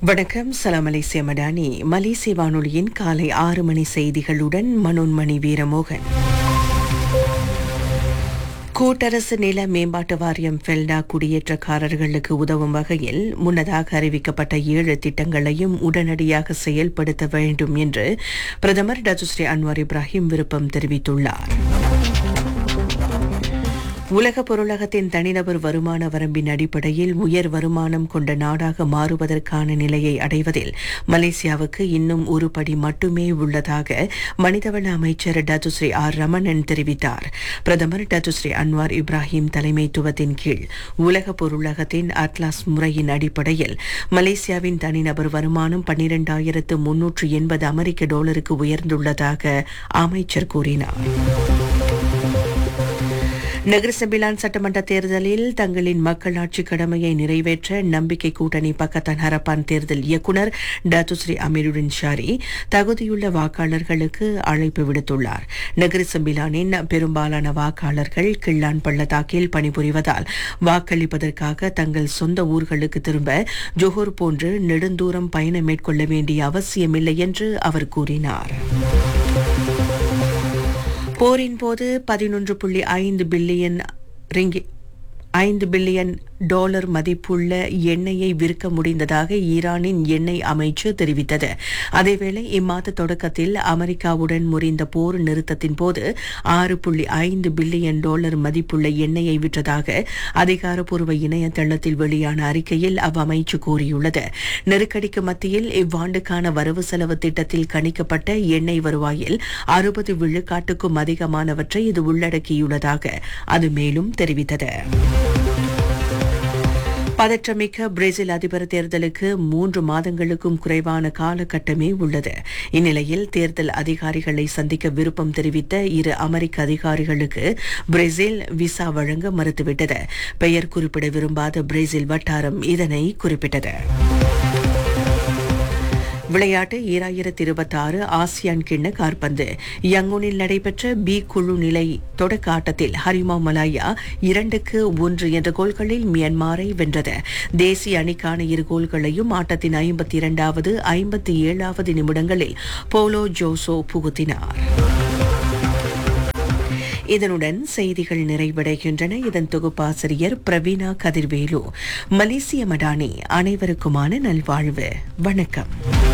வணக்கம் சலாம் மலேசிய மடானி மலேசிய வானொலியின் காலை ஆறு மணி செய்திகளுடன் மனோன்மணி வீரமோகன் கூட்டரசு நில மேம்பாட்டு வாரியம் ஃபெல்டா குடியேற்றக்காரர்களுக்கு உதவும் வகையில் முன்னதாக அறிவிக்கப்பட்ட ஏழு திட்டங்களையும் உடனடியாக செயல்படுத்த வேண்டும் என்று பிரதமர் டச்சுஸ்ரீ அன்வார் இப்ராஹிம் விருப்பம் தெரிவித்துள்ளார் உலக பொருளகத்தின் தனிநபர் வருமான வரம்பின் அடிப்படையில் உயர் வருமானம் கொண்ட நாடாக மாறுவதற்கான நிலையை அடைவதில் மலேசியாவுக்கு இன்னும் ஒரு படி மட்டுமே உள்ளதாக மனிதவள அமைச்சர் டத்துஸ்ரீ ஆர் ரமணன் தெரிவித்தார் பிரதமர் டத்துஸ்ரீ அன்வார் இப்ராஹிம் தலைமைத்துவத்தின் கீழ் உலக பொருளகத்தின் அட்லாஸ் முறையின் அடிப்படையில் மலேசியாவின் தனிநபர் வருமானம் பன்னிரண்டாயிரத்து முன்னூற்று எண்பது அமெரிக்க டாலருக்கு உயர்ந்துள்ளதாக அமைச்சர் கூறினார் நகரசபிலான் சட்டமன்ற தேர்தலில் தங்களின் மக்களாட்சி கடமையை நிறைவேற்ற நம்பிக்கை கூட்டணி பக்கத்தான் ஹரப்பான் தேர்தல் இயக்குநர் டத்துஸ்ரீ அமீருடின் ஷாரி தகுதியுள்ள வாக்காளர்களுக்கு அழைப்பு விடுத்துள்ளார் நகரசபிலானின் பெரும்பாலான வாக்காளர்கள் கிள்ளான் பள்ளத்தாக்கில் பணிபுரிவதால் வாக்களிப்பதற்காக தங்கள் சொந்த ஊர்களுக்கு திரும்ப ஜோஹர் போன்று நெடுந்தூரம் பயணம் மேற்கொள்ள வேண்டிய அவசியமில்லை என்று அவர் கூறினார் போரின் போது பதினொன்று புள்ளி ஐந்து பில்லியன் ரிங்கி ஐந்து பில்லியன் டாலர் மதிப்புள்ள எண்ணெயை விற்க முடிந்ததாக ஈரானின் எண்ணெய் அமைச்சு தெரிவித்தது அதேவேளை இம்மாத தொடக்கத்தில் அமெரிக்காவுடன் முறிந்த போர் நிறுத்தத்தின் போது ஆறு புள்ளி ஐந்து பில்லியன் டாலர் மதிப்புள்ள எண்ணெயை விற்றதாக அதிகாரப்பூர்வ இணையதளத்தில் வெளியான அறிக்கையில் அவ்வமைச்சு கூறியுள்ளது நெருக்கடிக்கு மத்தியில் இவ்வாண்டுக்கான வரவு செலவு திட்டத்தில் கணிக்கப்பட்ட எண்ணெய் வருவாயில் அறுபது விழுக்காட்டுக்கும் அதிகமானவற்றை இது உள்ளடக்கியுள்ளதாக அது மேலும் தெரிவித்தது பதற்றமிக்க பிரேசில் அதிபர் தேர்தலுக்கு மூன்று மாதங்களுக்கும் குறைவான காலகட்டமே உள்ளது இந்நிலையில் தேர்தல் அதிகாரிகளை சந்திக்க விருப்பம் தெரிவித்த இரு அமெரிக்க அதிகாரிகளுக்கு பிரேசில் விசா வழங்க மறுத்துவிட்டது பெயர் குறிப்பிட விரும்பாத பிரேசில் வட்டாரம் இதனை குறிப்பிட்டது விளையாட்டு ஈராயிரத்தி இருபத்தி ஆறு ஆசியான் கிண்ண கார்பந்து யங்கூனில் நடைபெற்ற பி குழு நிலை தொடக்க ஆட்டத்தில் ஹரிமா மலாயா இரண்டுக்கு ஒன்று என்ற கோல்களில் மியான்மாரை வென்றது தேசிய அணிக்கான இரு கோல்களையும் ஆட்டத்தின் ஐம்பத்தி இரண்டாவது ஐம்பத்தி ஏழாவது நிமிடங்களில் போலோ ஜோசோ புகுத்தினார் இதனுடன் செய்திகள் நிறைவடைகின்றன இதன் தொகுப்பாசிரியர் பிரவீனா கதிர்வேலு மலேசிய மடானி அனைவருக்குமான நல்வாழ்வு வணக்கம்